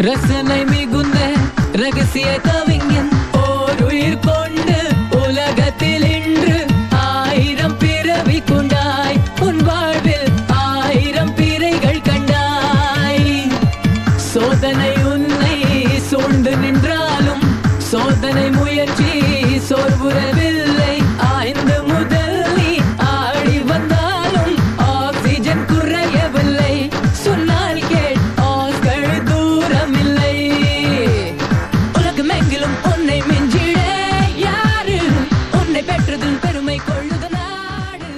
ரசனை மிகுந்த ரகசிய கவிஞன் ஓர் உயிர் கொண்டு உலகத்தில் இன்று ஆயிரம் பிறவி கொண்டாய் உன் வாழ்வில் ஆயிரம் பிறைகள் கண்டாய் சோதனை உன்னை சூழ்ந்து நின்றாலும் சோதனை முயற்சி சோர்வுறவில்லை ஆய்ந்து முதல் நீ ஆடி வந்தாலும் ஆக்சிஜன் குறையவில்லை சொன்னால் கேள் ஆஸ்கள் தூரமில்லை உலகமெங்கிலும் உன்னை மிஞ்சிட யாரு உன்னை பெற்றதில் பெருமை கொள்ளுத நாடு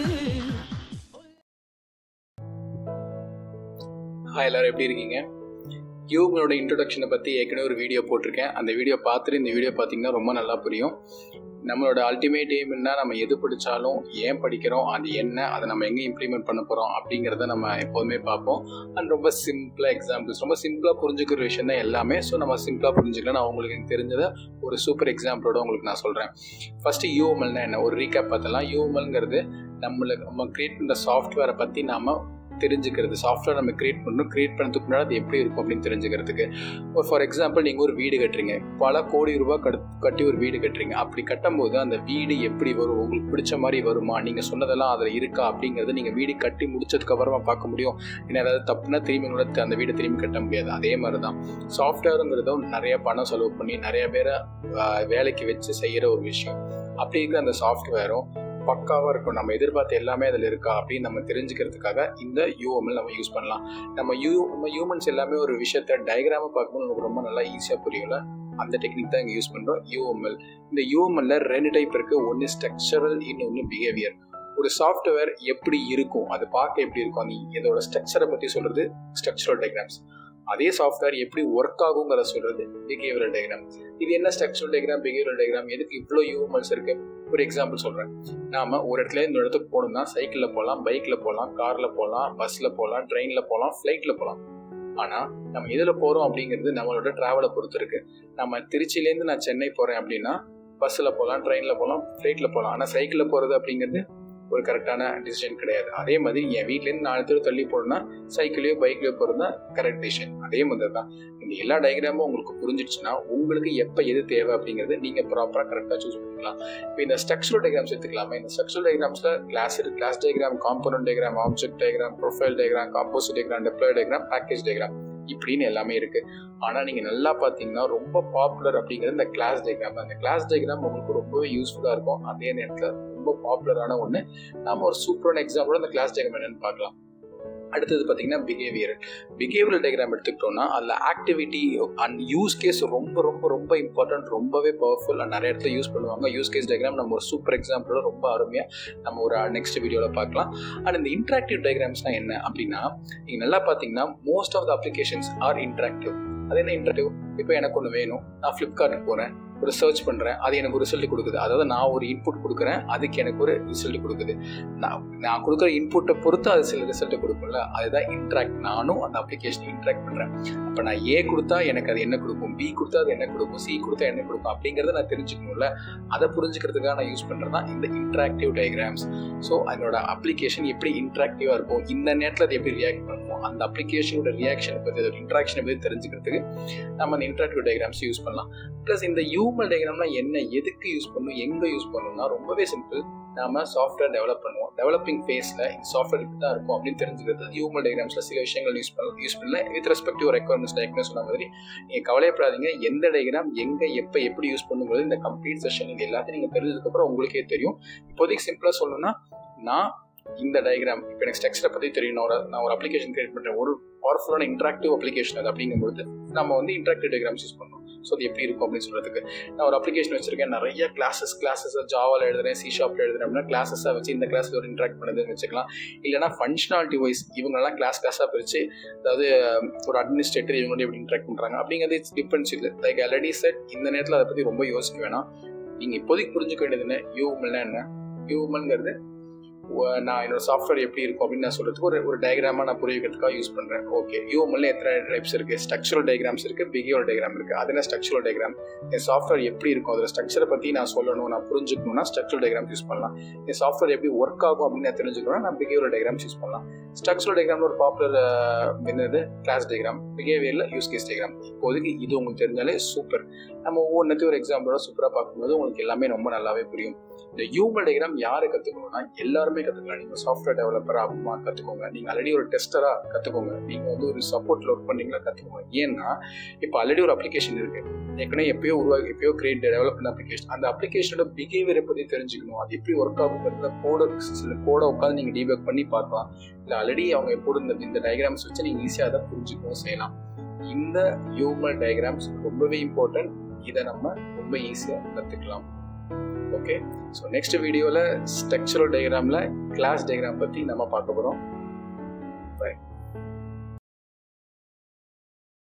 ஹாய் எல்லாரும் எப்படி இருக்கீங்க யூங்களோட இன்ட்ரொடக்ஷனை பற்றி ஏற்கனவே ஒரு வீடியோ போட்டிருக்கேன் அந்த வீடியோ பார்த்துட்டு இந்த வீடியோ பார்த்தீங்கன்னா ரொம்ப நல்லா புரியும் நம்மளோட அல்டிமேட் எய்ம் என்ன நம்ம எது படித்தாலும் ஏன் படிக்கிறோம் அது என்ன அதை நம்ம எங்கே இம்ப்ளிமெண்ட் பண்ண போகிறோம் அப்படிங்கிறத நம்ம எப்போதுமே பார்ப்போம் அண்ட் ரொம்ப சிம்பிளாக எக்ஸாம்பிள்ஸ் ரொம்ப சிம்பிளாக புரிஞ்சுக்கிற விஷயம் தான் எல்லாமே ஸோ நம்ம சிம்பிளாக புரிஞ்சுக்கலாம் நான் உங்களுக்கு எனக்கு தெரிஞ்சதை ஒரு சூப்பர் எக்ஸாம்பிளோட உங்களுக்கு நான் சொல்கிறேன் ஃபஸ்ட்டு யூஎம்எல்னா என்ன ஒரு ரீகேப் பார்த்தலாம் யூஎம்எல்ங்கிறது நம்மளுக்கு நம்ம கிரியேட் பண்ணுற சாஃப்ட்வேரை பற்றி நாம தெரிஞ்சுக்கிறது சாஃப்ட்வேர் நம்ம கிரியேட் பண்ணணும் கிரியேட் பண்ணதுக்கு முன்னாடி அது எப்படி இருக்கும் அப்படின்னு தெரிஞ்சுக்கிறதுக்கு ஒரு ஃபார் எக்ஸாம்பிள் நீங்கள் ஒரு வீடு கட்டுறீங்க பல கோடி ரூபாய் கட் கட்டி ஒரு வீடு கட்டுறீங்க அப்படி கட்டும்போது அந்த வீடு எப்படி வரும் உங்களுக்கு பிடிச்ச மாதிரி வருமா நீங்கள் சொன்னதெல்லாம் அதில் இருக்கா அப்படிங்கிறத நீங்கள் வீடு கட்டி முடிச்சதுக்கு அப்புறமா பார்க்க முடியும் ஏன்னா ஏதாவது தப்புனா திரும்பி கூட அந்த வீடை திரும்பி கட்ட முடியாது அதே மாதிரி தான் சாஃப்ட்வேருங்கிறதும் நிறைய பணம் செலவு பண்ணி நிறைய பேரை ஆஹ், வேலைக்கு வச்சு செய்கிற ஒரு விஷயம் அப்படி இருக்கிற அந்த சாஃப்ட்வேரும் பக்காவாக இருக்கும் நம்ம எதிர்பார்த்த எல்லாமே அதில் இருக்கா அப்படின்னு நம்ம தெரிஞ்சுக்கிறதுக்காக இந்த யூஎம்எல் நம்ம யூஸ் பண்ணலாம் நம்ம யூ நம்ம ஹியூமன்ஸ் எல்லாமே ஒரு விஷயத்த டயக்ராமை பார்க்கும்போது நமக்கு ரொம்ப நல்லா ஈஸியாக புரியும்ல அந்த டெக்னிக் தான் இங்கே யூஸ் பண்ணுறோம் யூஎம்எல் இந்த யூஎம்எல்ல ரெண்டு டைப் இருக்குது ஒன்று ஸ்ட்ரக்சரல் இன்னொன்று பிஹேவியர் ஒரு சாஃப்ட்வேர் எப்படி இருக்கும் அது பார்க்க எப்படி இருக்கும் அந்த இதோட ஸ்ட்ரக்சரை பற்றி சொல்கிறது ஸ்ட்ரக்சரல் டயக்ராம்ஸ் அதே சாஃப்ட்வேர் எப்படி ஒர்க் ஆகுங்கிறத சொல்கிறது பிஹேவியரல் டயக்ராம் இது என்ன ஸ்ட்ரக்சரல் டயக்ராம் பிஹேவியரல் டயக்ராம் எதுக்கு இவ்வளோ யூஎம்எல்ஸ் இருக்கு ஒரு எக்ஸாம்பிள் சொல்கிறேன் நாம ஒரு இடத்துல இந்த இடத்துக்கு போகணும்னா சைக்கிளில் போகலாம் பைக்கில் போகலாம் காரில் போகலாம் பஸ்ஸில் போகலாம் ட்ரெயினில் போகலாம் ஃப்ளைட்டில் போகலாம் ஆனால் நம்ம எதில் போகிறோம் அப்படிங்கிறது நம்மளோட ட்ராவலை பொறுத்து இருக்கு நம்ம திருச்சியிலேருந்து நான் சென்னை போகிறேன் அப்படின்னா பஸ்ஸில் போகலாம் ட்ரெயினில் போகலாம் ஃப்ளைட்டில் போகலாம் ஆனால் சைக்கிளில் போகிறது அப்படிங்கிறது ஒரு கரெக்டான டிசிஷன் கிடையாது அதே மாதிரி என் வீட்லேருந்து நாலு தெரு தள்ளி போகணும்னா சைக்கிளையோ பைக்லையோ போகிறது தான் கரெக்ட் டிசிஷன் அதே மாதிரி தான் இந்த எல்லா டயக்ராமும் உங்களுக்கு புரிஞ்சிடுச்சுன்னா உங்களுக்கு எப்போ எது தேவை அப்படிங்கிறது நீங்கள் ப்ராப்பராக கரெக்டாக சூஸ் பண்ணிக்கலாம் இப்போ இந்த ஸ்ட்ரக்சரல் டயக்ராம்ஸ் எடுத்துக்கலாமே இந்த ஸ்ட்ரக்சரல் டயக்ராம்ஸில் கிளாஸ் இருக்கு class diagram component diagram object diagram profile diagram composite diagram deploy diagram package diagram இப்படின்னு எல்லாமே இருக்கு ஆனால் நீங்கள் நல்லா பார்த்தீங்கன்னா ரொம்ப பாப்புலர் அப்படிங்கிறது இந்த கிளாஸ் டயக்ராம் அந்த கிளாஸ் டயக்ராம் உங்களுக்கு ரொம்பவே யூஸ்ஃபுல்லாக இருக்கும் அதே நேரத்தில் ரொம்ப பாப்புலரான ஒன்று நாம ஒரு சூப்பரான எக்ஸாம்பிளோட இந்த கிளாஸ் டயக்ராம் என்னன்னு பார்க்கலாம் அடுத்தது பார்த்தீங்கன்னா பிஹேவியர் பிஹேவியரல் டயக்ராம் எடுத்துக்கிட்டோம்னா அதில் ஆக்டிவிட்டி அண்ட் யூஸ் கேஸ் ரொம்ப ரொம்ப ரொம்ப இம்பார்ட்டன்ட் ரொம்பவே பவர்ஃபுல் அண்ட் நிறைய இடத்துல யூஸ் பண்ணுவாங்க யூஸ் கேஸ் டயக்ராம் நம்ம ஒரு சூப்பர் எக்ஸாம்பிளோட ரொம்ப அருமையாக நம்ம ஒரு நெக்ஸ்ட் வீடியோவில் பார்க்கலாம் அண்ட் இந்த இன்ட்ராக்டிவ் டயக்ராம்ஸ்னால் என்ன அப்படின்னா நீங்கள் நல்லா பார்த்தீங்கன்னா most of the applications are interactive அது என்ன இன்ட்ராக்டிவ் இப்போ எனக்கு ஒன்று வேணும் நான் ஃப்ளிப்கார்ட்டுக்கு போகிறேன் ஒரு சர்ச் பண்ணுறேன் அது எனக்கு ஒரு ரிசல்ட் கொடுக்குது அதாவது நான் ஒரு இன்புட் கொடுக்குறேன் அதுக்கு எனக்கு ஒரு ரிசல்ட் கொடுக்குது நான் நான் கொடுக்குற இன்புட்டை பொறுத்து அது சில ரிசல்ட் கொடுக்கும்ல அதுதான் இன்ட்ராக்ட் நானும் அந்த அப்ளிகேஷன் இன்ட்ராக்ட் பண்ணுறேன் அப்போ நான் ஏ கொடுத்தா எனக்கு அது என்ன கொடுக்கும் பி கொடுத்தா அது என்ன கொடுக்கும் சி கொடுத்தா என்ன கொடுக்கும் அப்படிங்கிறத நான் தெரிஞ்சுக்கணும்ல அதை புரிஞ்சுக்கிறதுக்காக நான் யூஸ் பண்ணுறது தான் இந்த இன்ட்ராக்டிவ் டயக்ராம்ஸ் ஸோ அதனோட அப்ளிகேஷன் எப்படி இன்ட்ராக்டிவாக இருக்கும் இந்த நேரத்தில் அது எப்படி ரியாக்ட் பண்ணுவோம் அந்த அப்ளிகேஷனோட ரியாக்ஷனை பற்றி அதோட இன்ட்ராக்ஷனை பற்றி தெரிஞ்சுக்கிறதுக்கு நம்ம அந்த இன்ட்ராக்டிவ் டயக்ராம்ஸ் யூஸ் பண்ணலாம் ப்ளஸ் இந்த ஹியூமன் டயக்ராம்னா என்ன எதுக்கு யூஸ் பண்ணணும் எங்கே யூஸ் பண்ணணும்னா ரொம்பவே சிம்பிள் நாம சாஃப்ட்வேர் டெவலப் பண்ணுவோம் டெவலப்பிங் ஃபேஸில் இந்த சாஃப்ட்வேர் இப்படி தான் இருக்கும் அப்படின்னு தெரிஞ்சுக்கிறது ஹியூமன் டயக்ராம்ஸில் சில விஷயங்கள் யூஸ் பண்ணலாம் யூஸ் பண்ணல with respect to requirements diagram சொன்ன மாதிரி நீங்கள் கவலைப்படாதீங்க எந்த டயக்ராம் எங்கே எப்போ எப்படி யூஸ் பண்ணுங்கிறது இந்த கம்ப்ளீட் செஷன் இது எல்லாத்தையும் நீங்கள் தெரிஞ்சதுக்கப்புறம் உங்களுக்கே தெரியும் இப்போதைக்கு சிம்பிளாக சொல்லணும்னா நான் இந்த டயக்ராம் இப்போ எனக்கு ஸ்ட்ரக்சரை பற்றி தெரியும் நான் ஒரு நான் ஒரு அப்ளிகேஷன் கிரியேட் பண்ணுறேன் ஒரு பவர்ஃபுல்லான இன்ட்ராக்டிவ் அப்ளிகேஷன் அது அப்படிங்கும்போது நம்ம வந்து இன்ட்ராக்டிவ் டயக்ராம்ஸ் யூஸ் பண்ணணும் ஸோ அது எப்படி இருக்கும் அப்படின்னு சொல்றதுக்கு நான் ஒரு அப்ளிகேஷன் வச்சிருக்கேன் நிறைய கிளாஸஸ் கிளாஸஸ் ஜாவால் எழுதுறேன் சி ஷாப்ல எழுதுறேன் அப்படின்னா கிளாஸஸாக வச்சு இந்த கிளாஸ் ஒரு இன்ட்ராக்ட் பண்ணுதுன்னு வச்சுக்கலாம் இல்லைனா ஃபங்க்ஷனாலிட்டி வைஸ் இவங்கெல்லாம் கிளாஸ் கிளாஸாக பிரித்து அதாவது ஒரு அட்மினிஸ்ட்ரேட்டர் இவங்க எப்படி இன்ட்ராக்ட் பண்ணுறாங்க அப்படிங்கிறது இட்ஸ் டிஃபரன்ஸ் இல்லை லைக் ஆல்ரெடி செட் இந்த நேரத்தில் அதை பற்றி ரொம்ப யோசிக்க வேணாம் நீங்கள் இப்போதைக்கு புரிஞ்சுக்க வேண்டியது என்ன யூஎம்எல்னா என்ன யூஎம்எல்ங்கிறது உ- நான் என்னோட சாஃப்ட்வேர் எப்படி இருக்கும் அப்படின்னு நான் சொல்கிறதுக்கு ஒரு ஒரு டயக்ராமாக நான் புரிய வைக்கிறதுக்காக யூஸ் பண்ணுறேன் ஓகே யூஎம்எல்ல எத்தனை டைப்ஸ் இருக்குது ஸ்ட்ரக்சரல் டயக்ராம்ஸ் இருக்குது பிஹேவியர் டயக்ராம் இருக்குது அது என்ன ஸ்ட்ரக்சரல் டயக்ராம் என் சாஃப்ட்வேர் எப்படி இருக்கும் அதில் ஸ்ட்ரக்சரை பற்றி நான் சொல்லணும் நான் புரிஞ்சுக்கணும்னா ஸ்ட்ரக்சரல் டயக்ராம் யூஸ் பண்ணலாம் என் சாஃப்ட்வேர் எப்படி ஒர்க் ஆகும் அப்படின்னு நான் தெரிஞ்சுக்கணும்னா நான் பிஹேவியர் டயக்ராம்ஸ் யூஸ் பண்ணலாம் ஸ்ட்ரக்சரல் டயக்ராம் ஒரு பாப்புலர் என்னது கிளாஸ் டயக்ராம் பிஹேவியரில் யூஸ் கேஸ் டயக்ராம் இப்போதைக்கு இது உங்களுக்கு தெரிஞ்சாலே சூப்பர் நம்ம ஒவ்வொன்றத்தையும் ஒரு எக்ஸாம்பிளோட சூப்பராக பார்க்கும்போது உங்களுக்கு எல்லாமே ரொம்ப நல்லாவே புரியும் இந்த ஹியூமன் டயக்ராம் யாரை கற்றுக்கணும்னா எல்லாருமே கற்றுக்கலாம் நீங்கள் சாஃப்ட்வேர் டெவலப்பராக ஆகுமா கற்றுக்கோங்க நீங்கள் ஆல்ரெடி ஒரு டெஸ்டராக கற்றுக்கோங்க நீங்கள் வந்து ஒரு சப்போர்ட்டில் ஒர்க் பண்ணீங்களா கற்றுக்கோங்க ஏன்னா இப்போ ஆல்ரெடி ஒரு அப்ளிகேஷன் இருக்குது ஏற்கனவே எப்பயோ உருவாகி எப்பயோ கிரியேட் டெவலப் பண்ண அப்ளிகேஷன் அந்த அப்ளிகேஷனோட பிஹேவியரை பற்றி தெரிஞ்சுக்கணும் அது எப்படி ஒர்க் ஆகுங்கிறத கோட சில கோடை உட்காந்து நீங்கள் டீபேக் பண்ணி பார்க்கலாம் இல்லை ஆல்ரெடி அவங்க எப்போது இந்த இந்த டயக்ராம்ஸ் வச்சு நீங்கள் ஈஸியாக அதை புரிஞ்சுக்கவும் செய்யலாம் இந்த ஹியூமன் டயக்ராம்ஸ் ரொம்பவே இம்பார்ட்டன்ட் இதை நம்ம ரொம்ப ஈஸியாக கற்றுக்கலாம் ஓகே ஸோ நெக்ஸ்ட் வீடியோவில் ஸ்ட்ரக்சரல் டயக்ராமில் கிளாஸ் டயக்ராம் பற்றி நம்ம பார்க்க போகிறோம் பை